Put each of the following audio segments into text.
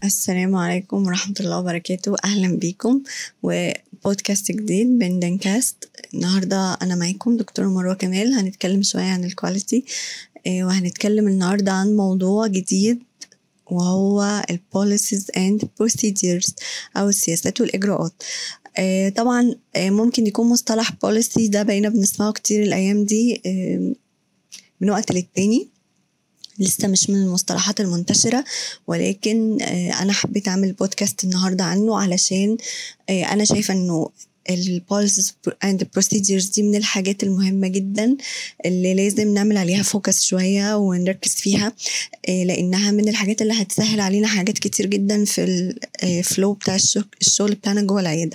السلام عليكم ورحمة الله وبركاته أهلا بيكم وبودكاست جديد من دنكاست النهاردة أنا معاكم دكتورة مروة كمال هنتكلم شوية عن الكواليتي آه، وهنتكلم النهاردة عن موضوع جديد وهو ال policies and procedures أو السياسات والإجراءات آه، طبعا آه، ممكن يكون مصطلح policy ده بقينا بنسمعه كتير الأيام دي من وقت للتاني لسه مش من المصطلحات المنتشرة ولكن أنا حبيت أعمل بودكاست النهاردة عنه علشان أنا شايفة إنه البوليسيز اند بروسيدجرز دي من الحاجات المهمه جدا اللي لازم نعمل عليها فوكس شويه ونركز فيها لانها من الحاجات اللي هتسهل علينا حاجات كتير جدا في الفلو بتاع الشغل بتاعنا جوه العياده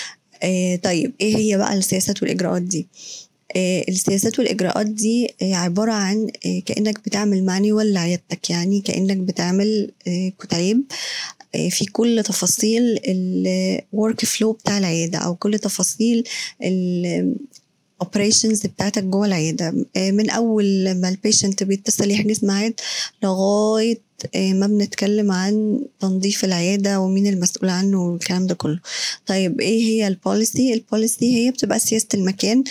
طيب ايه هي بقى السياسات والاجراءات دي السياسات والإجراءات دي عبارة عن كأنك بتعمل مانيوال لعيادتك يعني كأنك بتعمل كتيب في كل تفاصيل الورك فلو بتاع العيادة أو كل تفاصيل الاوبريشنز بتاعتك جوه العياده من اول ما البيشنت بيتصل يحجز ميعاد لغايه ما بنتكلم عن تنظيف العيادة ومين المسؤول عنه والكلام ده كله طيب ايه هي البوليسي البوليسي هي بتبقى سياسة المكان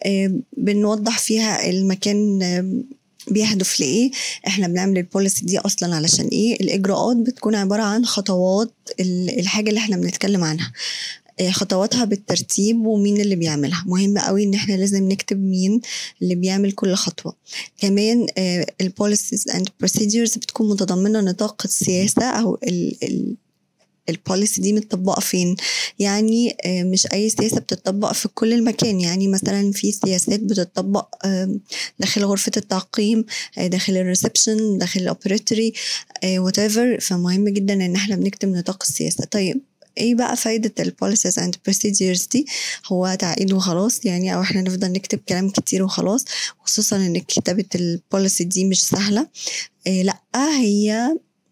بنوضح فيها المكان بيهدف لايه احنا بنعمل البوليسي دي اصلا علشان ايه الاجراءات بتكون عباره عن خطوات الحاجه اللي احنا بنتكلم عنها خطواتها بالترتيب ومين اللي بيعملها مهم قوي ان احنا لازم نكتب مين اللي بيعمل كل خطوه كمان البوليسيز اند بروسيدجرز بتكون متضمنه نطاق السياسه او ال ال البوليسي دي متطبقه فين يعني مش اي سياسه بتطبق في كل المكان يعني مثلا في سياسات بتطبق داخل غرفه التعقيم داخل الريسبشن داخل الاوبريتوري وات فمهم جدا ان احنا بنكتب نطاق السياسه طيب ايه بقى فايدة البوليسيز اند بروسيدجرز دي هو تعقيد وخلاص يعني او احنا نفضل نكتب كلام كتير وخلاص خصوصا ان كتابة البوليسي دي مش سهلة إيه لا هي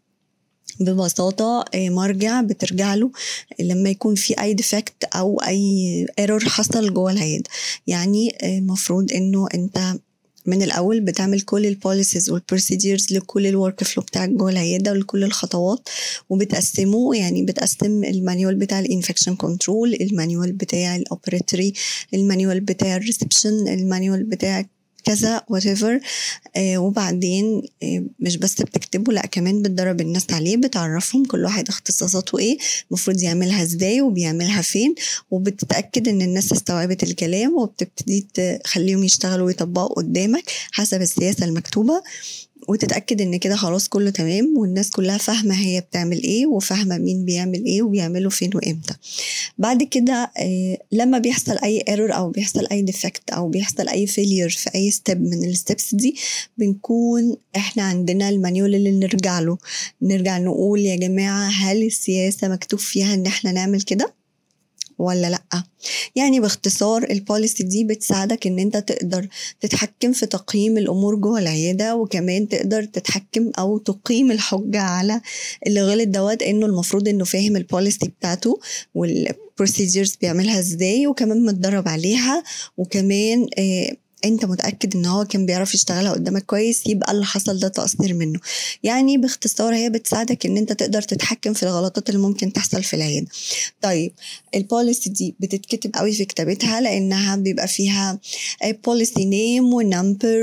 ببساطة مرجع بترجع له لما يكون في أي ديفكت أو أي ايرور حصل جوه العيادة يعني المفروض إنه أنت من الاول بتعمل كل البوليسيز والبروسيديرز لكل الورك فلو بتاعك جوه العياده ولكل الخطوات وبتقسمه يعني بتقسم المانيوال بتاع الانفكشن كنترول المانيوال بتاع الاوبريتوري المانيوال بتاع الريسبشن المانيوال بتاع كذا وات ايفر آه وبعدين آه مش بس بتكتبه لا كمان بتدرب الناس عليه بتعرفهم كل واحد اختصاصاته ايه المفروض يعملها ازاي وبيعملها فين وبتتاكد ان الناس استوعبت الكلام وبتبتدي تخليهم يشتغلوا ويطبقوا قدامك حسب السياسه المكتوبه وتتأكد إن كده خلاص كله تمام والناس كلها فاهمة هي بتعمل إيه وفاهمة مين بيعمل إيه وبيعمله فين وإمتى بعد كده لما بيحصل أي ايرور أو بيحصل أي ديفكت أو بيحصل أي فيلير في أي ستيب من الستبس دي بنكون إحنا عندنا المانيول اللي نرجع له نرجع نقول يا جماعة هل السياسة مكتوب فيها إن إحنا نعمل كده ولا لأ يعني باختصار البوليسي دي بتساعدك ان انت تقدر تتحكم في تقييم الامور جوه العياده وكمان تقدر تتحكم او تقيم الحجه على اللي غلط دوت انه المفروض انه فاهم البوليسي بتاعته والبروسيجرز بيعملها ازاي وكمان متدرب عليها وكمان آه انت متاكد ان هو كان بيعرف يشتغلها قدامك كويس يبقى اللي حصل ده تقصير منه يعني باختصار هي بتساعدك ان انت تقدر تتحكم في الغلطات اللي ممكن تحصل في العياده طيب البوليسي دي بتتكتب قوي في كتابتها لانها بيبقى فيها بوليسي نيم ونمبر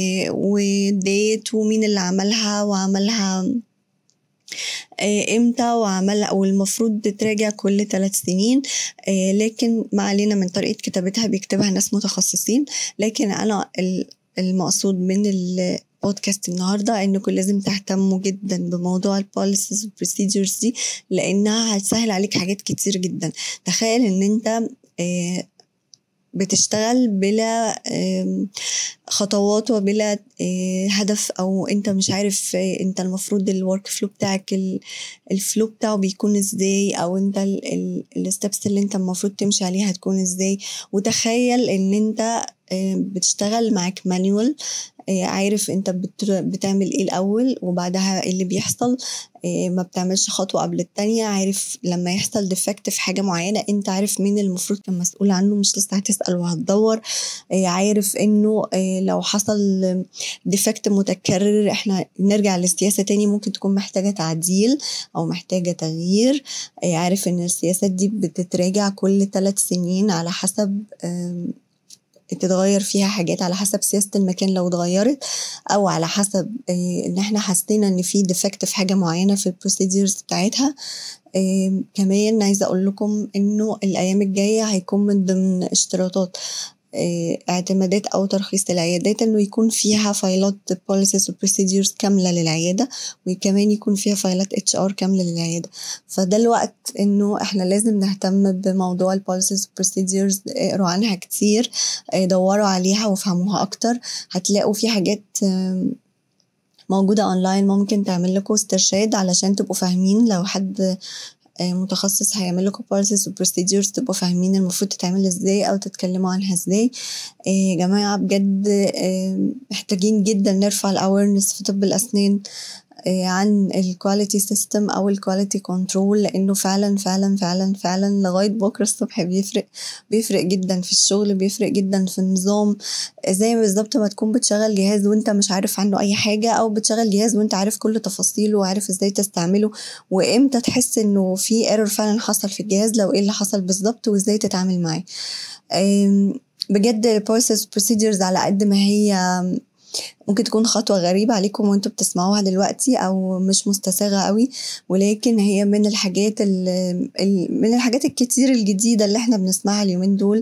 وديت ومين اللي عملها وعملها امتى وعملها والمفروض تتراجع كل ثلاث سنين لكن ما علينا من طريقه كتابتها بيكتبها ناس متخصصين لكن انا المقصود من البودكاست النهارده انكم لازم تهتموا جدا بموضوع البوليسيز والبروسيدجرز دي لانها هتسهل عليك حاجات كتير جدا تخيل ان انت بتشتغل بلا خطوات وبلا هدف او انت مش عارف انت المفروض الورك فلو بتاعك الفلو بتاعه بيكون ازاي او انت الستبس اللي انت المفروض تمشي عليها هتكون ازاي وتخيل ان انت بتشتغل معاك مانيوال عارف انت بتعمل ايه الاول وبعدها ايه اللي بيحصل ما بتعملش خطوه قبل التانية عارف لما يحصل ديفكت في حاجه معينه انت عارف مين المفروض كان مسؤول عنه مش لسه هتسال وهتدور عارف انه لو حصل ديفكت متكرر احنا نرجع للسياسه تاني ممكن تكون محتاجه تعديل او محتاجه تغيير عارف ان السياسات دي بتتراجع كل ثلاث سنين على حسب تتغير فيها حاجات على حسب سياسة المكان لو اتغيرت أو على حسب إن إحنا حسينا إن في ديفكت في حاجة معينة في البروسيديرز بتاعتها كمان عايزة أقول لكم إنه الأيام الجاية هيكون من ضمن اشتراطات اعتمادات أو ترخيص العيادات إنه يكون فيها فايلات policies و procedures كاملة للعيادة وكمان يكون فيها فايلات اتش ار كاملة للعيادة فده الوقت إنه إحنا لازم نهتم بموضوع ال policies و procedures اقروا عنها كتير دوروا عليها وافهموها أكتر هتلاقوا في حاجات موجودة اونلاين ممكن تعمل لكم استرشاد علشان تبقوا فاهمين لو حد متخصص هيعمل لكم policies و procedures تبقوا فاهمين المفروض تتعمل ازاي او تتكلموا عنها ازاي يا جماعة بجد محتاجين جدا نرفع الاويرنس في طب الاسنان عن الكواليتي سيستم او الكواليتي كنترول لانه فعلا فعلا فعلا فعلا لغايه بكره الصبح بيفرق بيفرق جدا في الشغل بيفرق جدا في النظام زي بالظبط ما تكون بتشغل جهاز وانت مش عارف عنه اي حاجه او بتشغل جهاز وانت عارف كل تفاصيله وعارف ازاي تستعمله وامتى تحس انه في ايرور فعلا حصل في الجهاز لو ايه اللي حصل بالظبط وازاي تتعامل معاه بجد البروسيس بروسيدرز على قد ما هي ممكن تكون خطوة غريبة عليكم وانتوا بتسمعوها دلوقتي أو مش مستساغة قوي ولكن هي من الحاجات من الحاجات الكتير الجديدة اللي احنا بنسمعها اليومين دول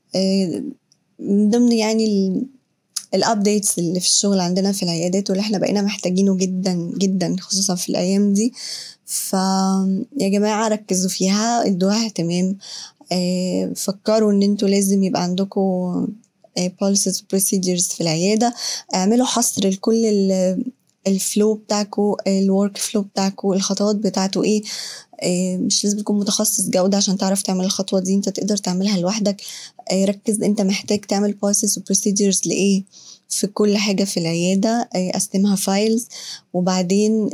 من ضمن يعني الابديتس اللي في الشغل عندنا في العيادات واللي احنا بقينا محتاجينه جدا جدا خصوصا في الايام دي فيا جماعة ركزوا فيها ادوها اهتمام فكروا ان انتوا لازم يبقى عندكم policies procedures في العيادة اعملوا حصر لكل الفلو بتاعكو الورك فلو بتاعكو الخطوات بتاعته ايه مش لازم تكون متخصص جودة عشان تعرف تعمل الخطوة دي انت تقدر تعملها لوحدك ركز انت محتاج تعمل policies و procedures لإيه في كل حاجة في العيادة قسمها فايلز وبعدين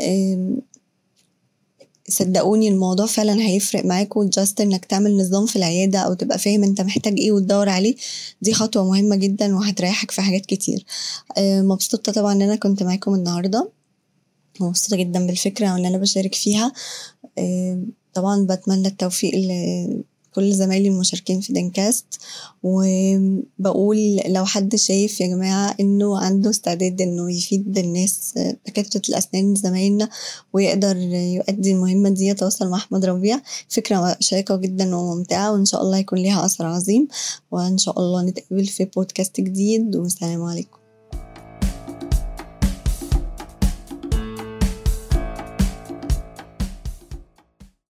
صدقوني الموضوع فعلا هيفرق معاكوا جاست انك تعمل نظام في العيادة او تبقى فاهم انت محتاج ايه وتدور عليه دي خطوة مهمة جدا وهتريحك في حاجات كتير مبسوطة طبعا ان انا كنت معاكم النهاردة ومبسوطة جدا بالفكرة وان انا بشارك فيها طبعا بتمنى التوفيق كل زمايلي المشاركين في دنكاست وبقول لو حد شايف يا جماعة إنه عنده استعداد إنه يفيد الناس دكاترة الأسنان زمايلنا ويقدر يؤدي المهمة دي يتواصل مع أحمد ربيع فكرة شيقة جدا وممتعة وإن شاء الله يكون ليها أثر عظيم وإن شاء الله نتقابل في بودكاست جديد والسلام عليكم